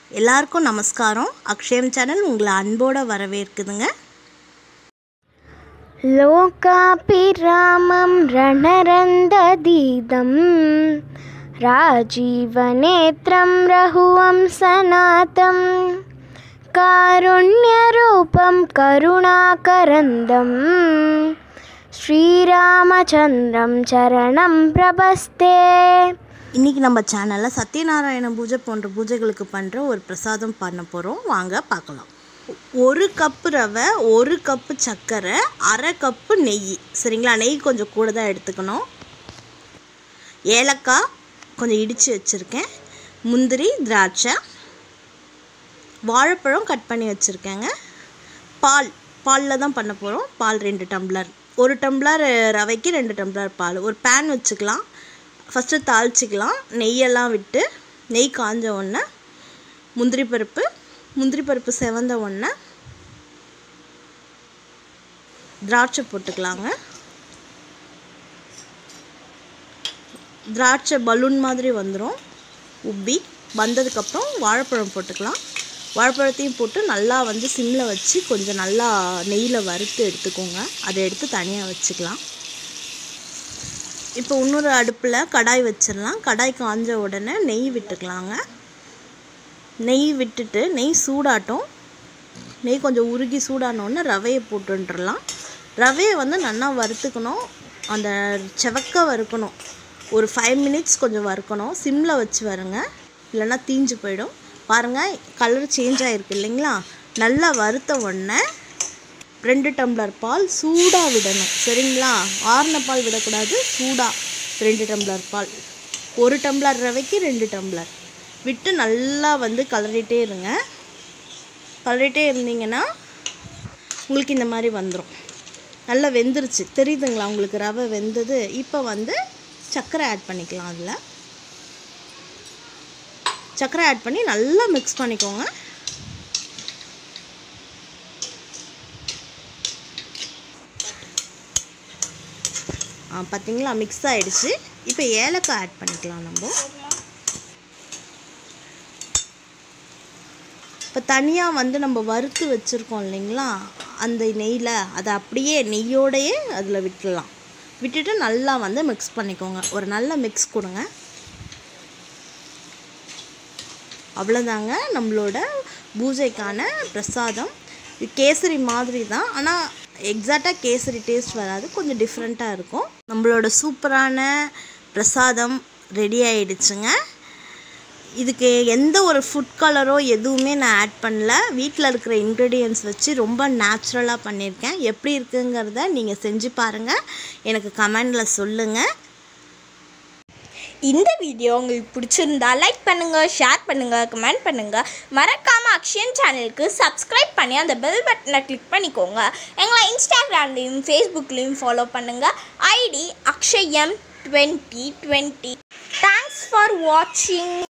எல்லாருக்கும் நமஸ்காரம் அக்ஷயம் சேனல் உங்களை அன்போடு வரவேற்குதுங்க लोकाभिरामं रणरन्ददीदं राजीवनेत्रं रघुवंसनाथं कारुण्यरूपं करुणाकरन्दं श्रीरामचन्द्रं चरणं प्रपस्ते இன்றைக்கி நம்ம சேனலில் சத்யநாராயண பூஜை போன்ற பூஜைகளுக்கு பண்ணுற ஒரு பிரசாதம் பண்ண போகிறோம் வாங்க பார்க்கலாம் ஒரு கப்பு ரவை ஒரு கப்பு சர்க்கரை அரை கப்பு நெய் சரிங்களா நெய் கொஞ்சம் கூட தான் எடுத்துக்கணும் ஏலக்காய் கொஞ்சம் இடித்து வச்சுருக்கேன் முந்திரி திராட்சை வாழைப்பழம் கட் பண்ணி வச்சுருக்கேங்க பால் பாலில் தான் பண்ண போகிறோம் பால் ரெண்டு டம்ளர் ஒரு டம்ளர் ரவைக்கு ரெண்டு டம்ளர் பால் ஒரு பேன் வச்சுக்கலாம் ஃபஸ்ட்டு தாளிச்சிக்கலாம் நெய்யெல்லாம் விட்டு நெய் காஞ்ச உடனே முந்திரி பருப்பு முந்திரி பருப்பு செவந்த உடனே திராட்சை போட்டுக்கலாங்க திராட்சை பலூன் மாதிரி வந்துடும் உப்பி வந்ததுக்கப்புறம் வாழைப்பழம் போட்டுக்கலாம் வாழைப்பழத்தையும் போட்டு நல்லா வந்து சிம்மில் வச்சு கொஞ்சம் நல்லா நெய்யில் வறுத்து எடுத்துக்கோங்க அதை எடுத்து தனியாக வச்சுக்கலாம் இப்போ இன்னொரு அடுப்பில் கடாய் வச்சிடலாம் கடாய் காஞ்ச உடனே நெய் விட்டுக்கலாங்க நெய் விட்டுட்டு நெய் சூடாட்டும் நெய் கொஞ்சம் உருகி சூடானோடனே ரவையை போட்டுன்றலாம் ரவையை வந்து நல்லா வறுத்துக்கணும் அந்த செவக்க வறுக்கணும் ஒரு ஃபைவ் மினிட்ஸ் கொஞ்சம் வறுக்கணும் சிம்மில் வச்சு வருங்க இல்லைன்னா தீஞ்சு போயிடும் பாருங்கள் கலர் சேஞ்ச் ஆகிருக்கு இல்லைங்களா நல்லா வறுத்த உடனே ரெண்டு டம்ளர் பால் சூடாக விடணும் சரிங்களா ஆறின பால் விடக்கூடாது சூடாக ரெண்டு டம்ளர் பால் ஒரு டம்ளர் ரவைக்கு ரெண்டு டம்ளர் விட்டு நல்லா வந்து கலரிட்டே இருங்க கலரிட்டே இருந்தீங்கன்னா உங்களுக்கு இந்த மாதிரி வந்துடும் நல்லா வெந்துருச்சு தெரியுதுங்களா உங்களுக்கு ரவை வெந்தது இப்போ வந்து சர்க்கரை ஆட் பண்ணிக்கலாம் அதில் சர்க்கரை ஆட் பண்ணி நல்லா மிக்ஸ் பண்ணிக்கோங்க பார்த்தீங்களா மிக்ஸ் ஆகிடுச்சு இப்போ ஏலக்காய் ஆட் பண்ணிக்கலாம் நம்ம இப்போ தனியாக வந்து நம்ம வறுத்து வச்சுருக்கோம் இல்லைங்களா அந்த நெய்யில் அதை அப்படியே நெய்யோடையே அதில் விட்டுடலாம் விட்டுட்டு நல்லா வந்து மிக்ஸ் பண்ணிக்கோங்க ஒரு நல்ல மிக்ஸ் கொடுங்க அவ்வளோதாங்க நம்மளோட பூஜைக்கான பிரசாதம் இது கேசரி மாதிரி தான் ஆனால் எக்ஸாக்டாக கேசரி டேஸ்ட் வராது கொஞ்சம் டிஃப்ரெண்ட்டாக இருக்கும் நம்மளோட சூப்பரான பிரசாதம் ரெடி ஆயிடுச்சுங்க இதுக்கு எந்த ஒரு ஃபுட் கலரோ எதுவுமே நான் ஆட் பண்ணல வீட்டில் இருக்கிற இன்க்ரீடியன்ஸ் வச்சு ரொம்ப நேச்சுரலாக பண்ணியிருக்கேன் எப்படி இருக்குங்கிறத நீங்கள் செஞ்சு பாருங்கள் எனக்கு கமெண்டில் சொல்லுங்கள் இந்த வீடியோ உங்களுக்கு பிடிச்சிருந்தா லைக் பண்ணுங்கள் ஷேர் பண்ணுங்கள் கமெண்ட் பண்ணுங்கள் மறக்காமல் அக்ஷயன் சேனலுக்கு சப்ஸ்கிரைப் பண்ணி அந்த பெல் பட்டனை கிளிக் பண்ணிக்கோங்க எங்களை இன்ஸ்டாகிராம்லேயும் ஃபேஸ்புக்லேயும் ஃபாலோ பண்ணுங்கள் ID Akshayam twenty twenty thanks for வாட்சிங்